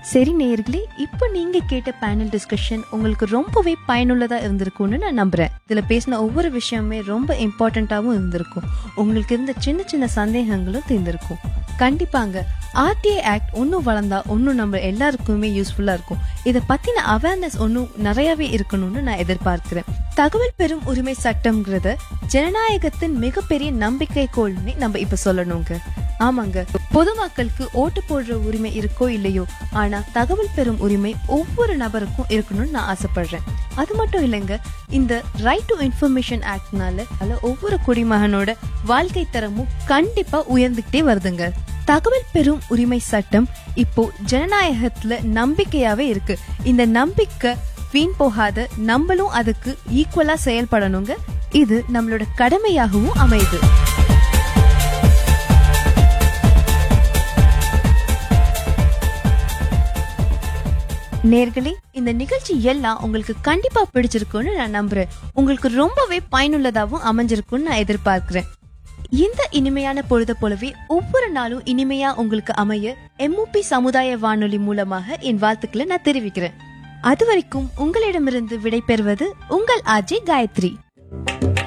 சரி நேயர்களே இப்போ நீங்க கேட்ட பேனல் டிஸ்கஷன் உங்களுக்கு ரொம்பவே பயனுள்ளதா இருந்திருக்கும்னு நான் நம்புறேன் இதுல பேசின ஒவ்வொரு விஷயமே ரொம்ப இம்பார்ட்டண்ட்டாவும் இருந்திருக்கும் உங்களுக்கு இருந்த சின்ன சின்ன சந்தேகங்களும் தீர்ந்திருக்கும் கண்டிப்பாங்க ஆர்டிஐ ஆக்ட் ஒன்னும் வளர்ந்தா ஒன்னும் நம்ம எல்லாருக்குமே யூஸ்ஃபுல்லா இருக்கும் இதை பத்தின அவேர்னஸ் ஒன்னும் நிறையவே இருக்கணும்னு நான் எதிர்பார்க்கிறேன் தகவல் பெறும் உரிமை சட்டம்ங்கிறத ஜனநாயகத்தின் மிகப்பெரிய நம்பிக்கை கோள்னு நம்ம இப்ப சொல்லணுங்க ஆமாங்க பொதுமக்களுக்கு ஓட்டு போடுற உரிமை இருக்கோ இல்லையோ ஆனா தகவல் பெறும் உரிமை ஒவ்வொரு நபருக்கும் இருக்கணும்னு நான் ஆசைப்படுறேன் அது மட்டும் இல்லைங்க இந்த ரைட் டு இன்ஃபர்மேஷன் ஆக்ட்னால அதுல ஒவ்வொரு குடிமகனோட வாழ்க்கை தரமும் கண்டிப்பா உயர்ந்துகிட்டே வருதுங்க தகவல் பெறும் உரிமை சட்டம் இப்போ ஜனநாயகத்துல நம்பிக்கையாவே இருக்கு இந்த நம்பிக்கை வீண் போகாத நம்மளும் அதுக்கு ஈக்குவலா செயல்படணுங்க இது நம்மளோட கடமையாகவும் அமையுது நேர்களே இந்த நிகழ்ச்சி எல்லாம் உங்களுக்கு கண்டிப்பா பிடிச்சிருக்கும்னு நான் நம்புறேன் உங்களுக்கு ரொம்பவே பயனுள்ளதாகவும் அமைஞ்சிருக்கும்னு நான் எதிர்பார்க்கிறேன் இந்த இனிமையான பொழுத போலவே ஒவ்வொரு நாளும் இனிமையா உங்களுக்கு அமைய எம்ஓபி சமுதாய வானொலி மூலமாக என் வாழ்த்துக்களை நான் தெரிவிக்கிறேன் அது வரைக்கும் உங்களிடமிருந்து விடைபெறுவது உங்கள் ஆர்ஜே காயத்ரி